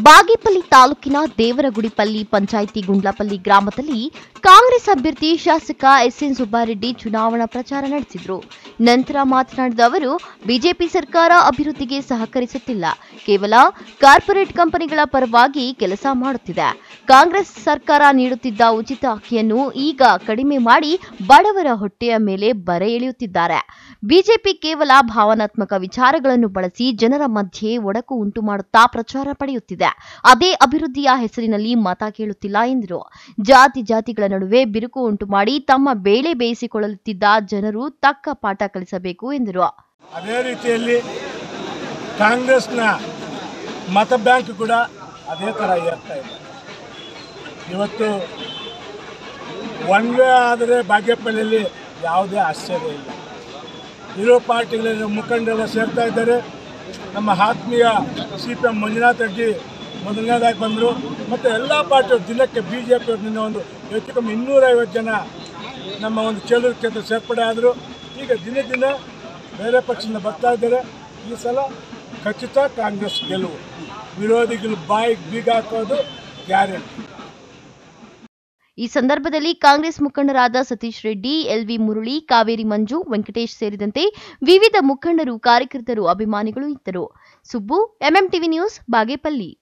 ಬಾಗೇಪಲ್ಲಿ ತಾಲೂಕಿನ ದೇವರಗುಡಿಪಲ್ಲಿ ಪಂಚಾಯಿತಿ ಗುಂಡ್ಲಪಲ್ಲಿ ಗ್ರಾಮದಲ್ಲಿ ಕಾಂಗ್ರೆಸ್ ಅಭ್ಯರ್ಥಿ ಶಾಸಕ ಎಸ್ಎನ್ ಸುಬ್ಬಾರೆಡ್ಡಿ ಚುನಾವಣಾ ಪ್ರಚಾರ ನಡೆಸಿದ್ರು ನಂತರ ಮಾತನಾಡಿದ ಅವರು ಬಿಜೆಪಿ ಸರ್ಕಾರ ಅಭಿವೃದ್ಧಿಗೆ ಸಹಕರಿಸುತ್ತಿಲ್ಲ ಕೇವಲ ಕಾರ್ಪೊರೇಟ್ ಕಂಪನಿಗಳ ಪರವಾಗಿ ಕೆಲಸ ಮಾಡುತ್ತಿದೆ ಕಾಂಗ್ರೆಸ್ ಸರ್ಕಾರ ನೀಡುತ್ತಿದ್ದ ಉಚಿತ ಅಕ್ಕಿಯನ್ನು ಈಗ ಕಡಿಮೆ ಮಾಡಿ ಬಡವರ ಹೊಟ್ಟೆಯ ಮೇಲೆ ಬರೆ ಎಳೆಯುತ್ತಿದ್ದಾರೆ ಬಿಜೆಪಿ ಕೇವಲ ಭಾವನಾತ್ಮಕ ವಿಚಾರಗಳನ್ನು ಬಳಸಿ ಜನರ ಮಧ್ಯೆ ಒಡಕು ಉಂಟು ಮಾಡುತ್ತಾ ಪ್ರಚಾರ ಪಡೆಯುತ್ತಿದೆ ಅದೇ ಅಭಿವೃದ್ಧಿಯ ಹೆಸರಿನಲ್ಲಿ ಮತ ಕೇಳುತ್ತಿಲ್ಲ ಎಂದರು ಜಾತಿ ಜಾತಿಗಳ ನಡುವೆ ಬಿರುಕು ಉಂಟು ಮಾಡಿ ತಮ್ಮ ಬೇಳೆ ಬೇಯಿಸಿಕೊಳ್ಳುತ್ತಿದ್ದ ಜನರು ತಕ್ಕ ಪಾಠ ಕಲಿಸಬೇಕು ಎಂದರು ಅದೇ ರೀತಿಯಲ್ಲಿ ಕಾಂಗ್ರೆಸ್ನ ಮತ ಬ್ಯಾಂಕ್ ಕೂಡ ಅದೇ ಥರ ಏರ್ತಾ ಇದೆ ಇವತ್ತು ಒನ್ ವೇ ಆದರೆ ಬಾಗೇಪಲ್ಲಿಯಲ್ಲಿ ಯಾವುದೇ ಆಶ್ಚರ್ಯ ಇಲ್ಲ ಇರೋ ಪಾರ್ಟಿಗಳಲ್ಲಿ ಮುಖಂಡರೆಲ್ಲ ಸೇರ್ತಾ ಇದ್ದಾರೆ ನಮ್ಮ ಆತ್ಮೀಯ C P M Manjunath Reddy ಮೊದಲನೇದಾಗಿ ಬಂದರು ಮತ್ತು ಎಲ್ಲ ಪಾರ್ಟಿಯವರು ದಿನಕ್ಕೆ ಬಿ ಜೆ ಪಿಯವರು ನಿನ್ನೆ ಒಂದು ಹೆಚ್ಚು ಕಮ್ಮಿ ಇನ್ನೂರೈವತ್ತು ಜನ ನಮ್ಮ ಒಂದು ಚೇಲೂರು ಕ್ಷೇತ್ರ ಸೇರ್ಪಡೆ ಆದರು ಈಗ ದಿನ ದಿನ ಬೇರೆ ಪಕ್ಷದಿಂದ ಬರ್ತಾ ಇದ್ದಾರೆ ಈ ಸಲ ಖಚಿತ ಕಾಂಗ್ರೆಸ್ ಗೆಲುವು ವಿರೋಧಿಗಳು ಬಾಯಿಗೆ ಬೀಗ ಹಾಕೋದು ಗ್ಯಾರಂಟಿ ಈ ಸಂದರ್ಭದಲ್ಲಿ ಕಾಂಗ್ರೆಸ್ ಮುಖಂಡರಾದ ಸತೀಶ್ ರೆಡ್ಡಿ ಎಲ್ವಿ ಮುರಳಿ ಕಾವೇರಿ ಮಂಜು ವೆಂಕಟೇಶ್ ಸೇರಿದಂತೆ ವಿವಿಧ ಮುಖಂಡರು ಕಾರ್ಯಕರ್ತರು ಅಭಿಮಾನಿಗಳು ಇದ್ದರು ಸುಬ್ಬು ಎಂಎಂಟಿವಿ ನ್ಯೂಸ್ ಬಾಗೇಪಲ್ಲಿ